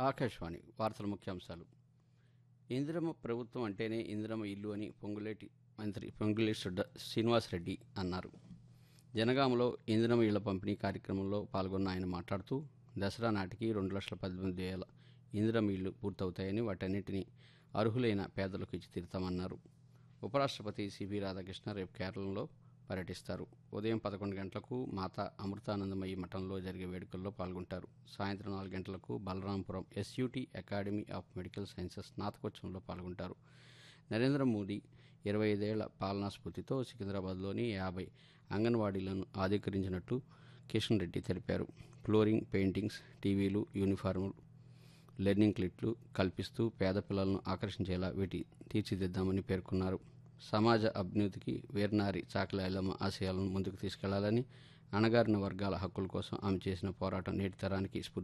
ఆకాశవాణి వార్తల ముఖ్యాంశాలు ఇందిరమ్మ ప్రభుత్వం అంటేనే ఇందిరమ్మ ఇల్లు అని పొంగులేటి మంత్రి పొంగులేటి శ్రీధ- శ్రీనివాసరెడ్డి అన్నారు జనగామలో ఇందిరమ్మ ఇళ్ల పంపిణీ కార్యక్రమంలో పాల్గొన్న ఆయన మాట్లాడుతూ దసరా నాటికి రెండు లక్షల పద్దెనిమిది వేల ఇందిరమ్మ ఇళ్లు పూర్తవుతాయని వాటన్నిటిని అర్హులైన పేదలకు ఇచ్చి తీరుతామన్నారు ఉపరాష్ట్రపతి సిబి రాధాకృష్ణ రేపు కేరళలో పర్యటిస్తారు ఉదయం పదకొండు గంటలకు మాతా అమృతానందమయ్యి మఠంలో జరిగే వేడుకల్లో పాల్గొంటారు సాయంత్రం నాలుగు గంటలకు Balarampuram SUT academy of medical sciences స్నాతకోత్సవంలో పాల్గొంటారు నరేంద్ర మోదీ ఇరవై ఐదేళ్ల పాలనా స్ఫూర్తితో సికింద్రాబాద్లోని యాభై అంగన్వాడీలను ఆధీకరించినట్లు కిషన్ రెడ్డి తెలిపారు ఫ్లోరింగ్ పెయింటింగ్స్ టీవీలు యూనిఫార్ములు లెర్నింగ్ కిట్లు కల్పిస్తూ పేద పిల్లలను ఆకర్షించేలా వీటి తీర్చిదిద్దామని పేర్కొన్నారు సమాజ అభివృద్ధికి వీరనారి చాకలి ఐలమ్మ ఆశయాలను ముందుకు తీసుకెళ్లాలని అణగారిన వర్గాల హక్కుల కోసం ఆమె చేసిన పోరాటం నేటి తరానికి స్ఫూర్తి